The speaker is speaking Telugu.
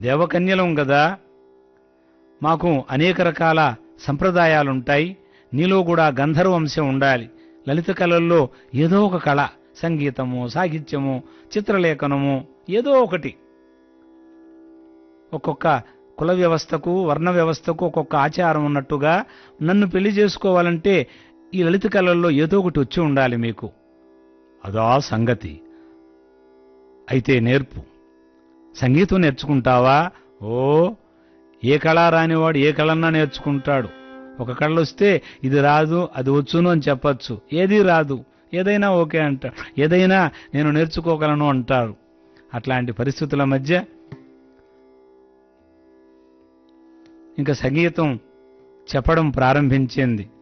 దేవకన్యలం కదా మాకు అనేక రకాల సంప్రదాయాలుంటాయి నీలో కూడా గంధర్వంశం ఉండాలి లలిత కళల్లో ఏదో ఒక కళ సంగీతము సాహిత్యము చిత్రలేఖనము ఏదో ఒకటి ఒక్కొక్క కుల వ్యవస్థకు వర్ణ వ్యవస్థకు ఒక్కొక్క ఆచారం ఉన్నట్టుగా నన్ను పెళ్లి చేసుకోవాలంటే ఈ లలిత కళల్లో ఏదో ఒకటి వచ్చి ఉండాలి మీకు అదా సంగతి అయితే నేర్పు సంగీతం నేర్చుకుంటావా ఓ ఏ కళ రానివాడు ఏ కళన్నా నేర్చుకుంటాడు ఒక కళ వస్తే ఇది రాదు అది వచ్చును అని చెప్పచ్చు ఏది రాదు ఏదైనా ఓకే అంటాడు ఏదైనా నేను నేర్చుకోగలను అంటారు అట్లాంటి పరిస్థితుల మధ్య ఇంకా సంగీతం చెప్పడం ప్రారంభించింది